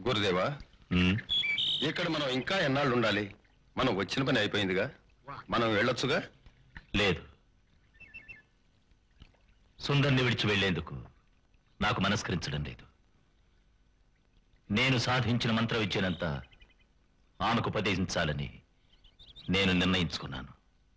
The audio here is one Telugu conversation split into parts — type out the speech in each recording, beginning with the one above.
గురుదేవా ఉమ్, ఇక్కడ మనం ఇంకా ఎన్నాళ్ళు ఉండాలి మనం వచ్చిన పని అయిపోయిందిగా మనం వెళ్ళొచ్చుగా లేదు సుందర్ని విడిచి వెళ్లేందుకు నాకు మనస్కరించడం లేదు నేను సాధించిన మంత్ర విద్యనంతా ఆమెకు ఉపదేశించాలని నేను నిర్ణయించుకున్నాను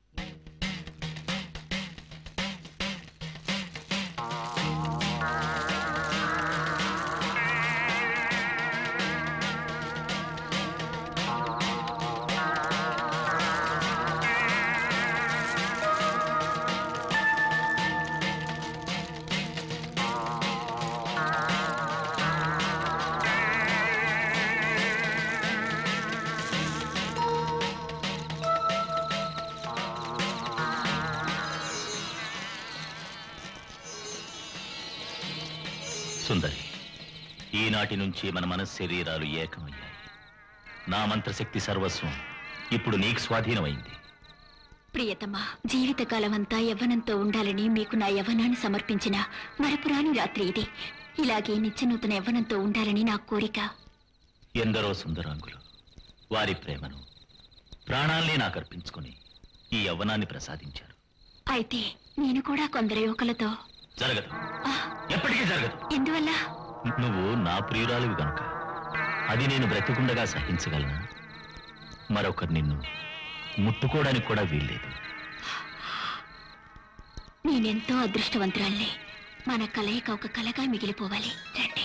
సుందరి ఈనాటి నుంచి మన మనశ్శరీరాలు ఏకమయ్యాయి నా మంత్రశక్తి సర్వస్వం ఇప్పుడు నీకు స్వాధీనమైంది ప్రియతమా జీవితకాలం అంతా యవ్వనంతో ఉండాలని మీకు నా యవ్వనాన్ని సమర్పించిన మరపురాని రాత్రి ఇది ఇలాగే నిత్యనూతన యవ్వనంతో ఉండాలని నా కోరిక ఎందరో సుందరాంగులు వారి ప్రేమను ప్రాణాల్ని నాకు అర్పించుకుని ఈ యవ్వనాన్ని ప్రసాదించారు అయితే నేను కూడా కొందరు యువకులతో జరగదు ఆ, ఎప్పటికీ జరగదు ఎందువల్ల నువ్వు నా ప్రియురాలివి గనుక అది నేను బ్రతికుండగా సహించగలను మరొకరు నిన్ను ముట్టుకోవడానికి కూడా వీల్లేదు నేనెంతో అదృష్టవంతురాల్ని మన కలయిక ఒక కలగా మిగిలిపోవాలి రండి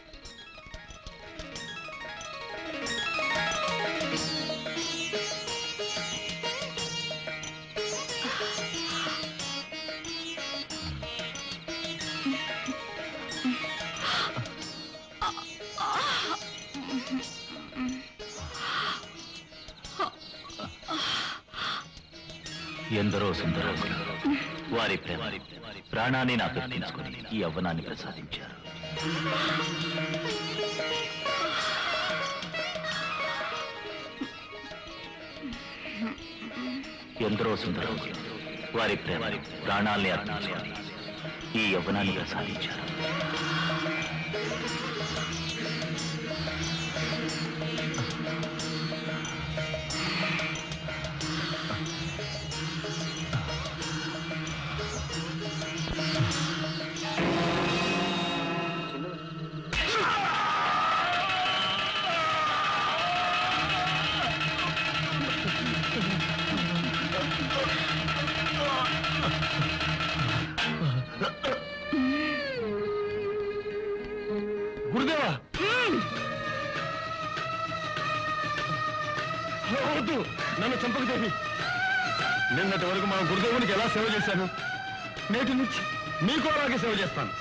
ఎందరో సుందరో వారి ప్రేమ ప్రాణాన్ని నాకు అర్పించుకుని ఈ యవ్వనాన్ని ప్రసాదించారు ఎందరో సుందరో వారి ప్రేమ ప్రాణాల్ని అర్పించుకుని ఈ యవ్వనాన్ని ప్రసాదించారు గురుదేవా వద్దు నన్ను చంపక దేవి నిన్నటి వరకు మా గురుదేవునికి ఎలా సేవ చేశాను నేటి నుంచి మీకు అలాగే సేవ చేస్తాను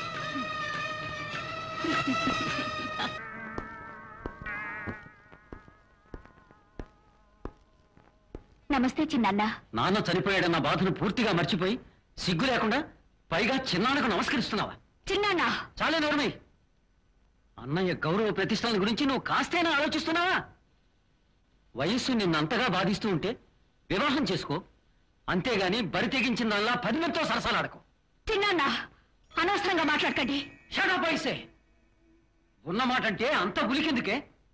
నమస్తే చిన్నన్న నాన్న చనిపోయాడన్న బాధను పూర్తిగా మర్చిపోయి సిగ్గు లేకుండా పైగా చిన్నాన్నకు నమస్కరిస్తున్నావా చిన్నాన్న చాలే నోర్మై అన్నయ్య గౌరవ ప్రతిష్టల గురించి నువ్వు కాస్తేనా ఆలోచిస్తున్నావా వయస్సు నిన్నంతగా బాధిస్తూ ఉంటే వివాహం చేసుకో అంతేగాని బరి తెగించిందల్లా పది మందితో సరసాలాడకు చిన్నాన్న అనవసరంగా మాట్లాడకండి షడా పైసే ఉన్నమాట అంటే అంత గులికెందుకే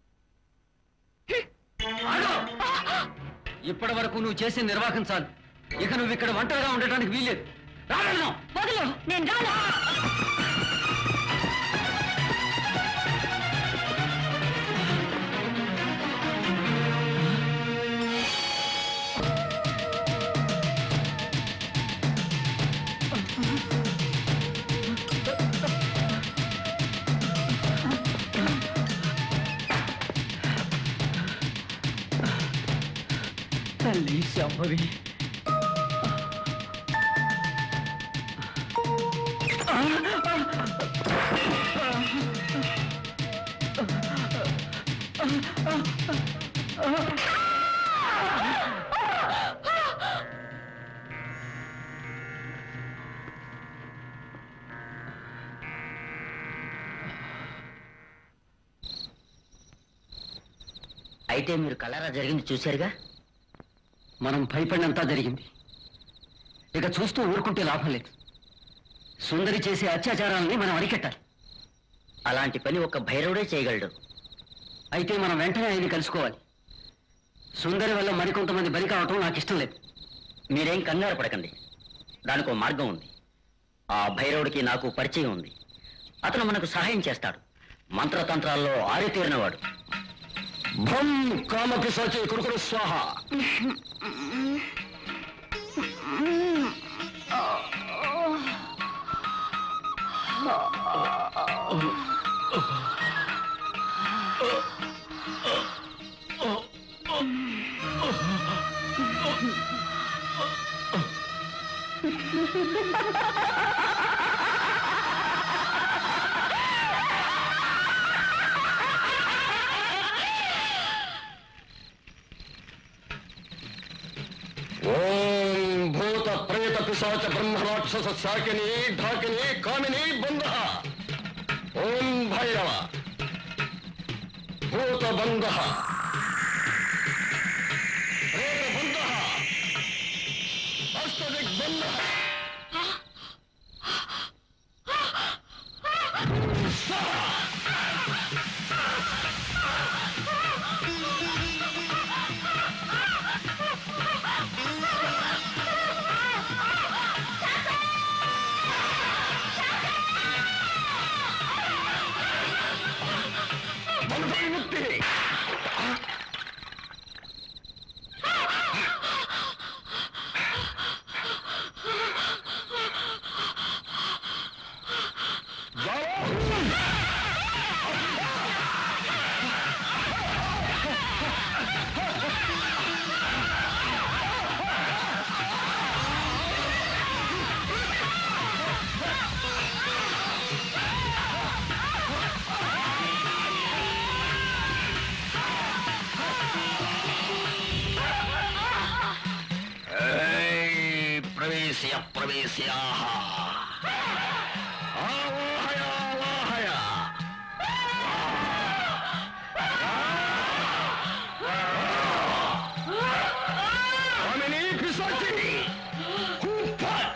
ఆగు! ఇప్పటి వరకు నువ్వు చేసిన నిర్వాహకం చాలు ఇక నువ్వు ఇక్కడ ఒంటరిగా ఉండటానికి వీల్లేదు రాగలను వదులు నేను రాను తల్లి శంభవి అయితే మీరు కలరా జరిగింది చూశారుగా మనం భయపడినంతా జరిగింది ఇక చూస్తూ ఊరుకుంటే లాభం లేదు సుందరి చేసే అత్యాచారాలని మనం అరికట్టాలి అలాంటి పని ఒక భైరవుడే చేయగలడు అయితే మనం వెంటనే ఆయన్ని కలుసుకోవాలి సుందరి వల్ల మరికొంతమంది బలి కావటం నాకు ఇష్టం లేదు మీరేం కంగారు పడకండి దానికి ఒక మార్గం ఉంది ఆ భైరవుడికి నాకు పరిచయం ఉంది అతను మనకు సహాయం చేస్తాడు మంత్రతంత్రాల్లో ఆరితేరినవాడు భం కామపిశాచి కురుకురు స్వాహ ఓం భూత ప్రేత పిశాచ బ్రహ్మ రాక్షస శాకిని ఢాకిని కామిని బంధ ఓం భైరవ భూత బంధ ప్రేత బంధ అష్టదిగ్బంధ బంధ విముక్తి ప్రవేశయ ప్రవేశయ ఆవాహయ ఆవాహయ కామిని పిశాచి హూఫట్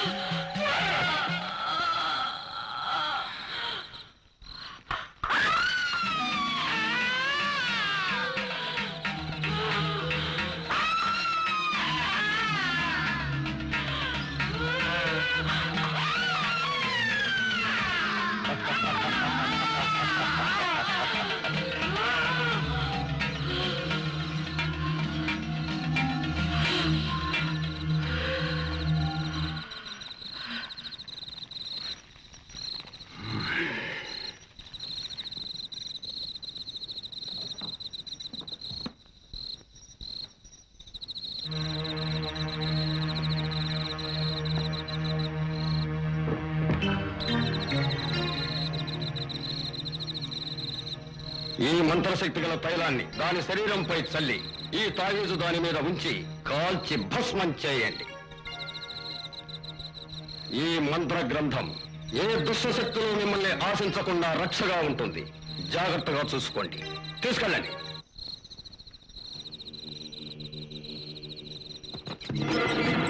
ఈ మంత్రశక్తి గల తైలాన్ని దాని శరీరంపై చల్లి ఈ తాయీజు దాని మీద ఉంచి కాల్చి భస్మం చేయండి ఈ మంత్ర గ్రంథం ఏ దుష్టశక్తులు మిమ్మల్ని ఆశించకుండా రక్షగా ఉంటుంది జాగ్రత్తగా చూసుకోండి తీసుకెళ్ళండి ఆ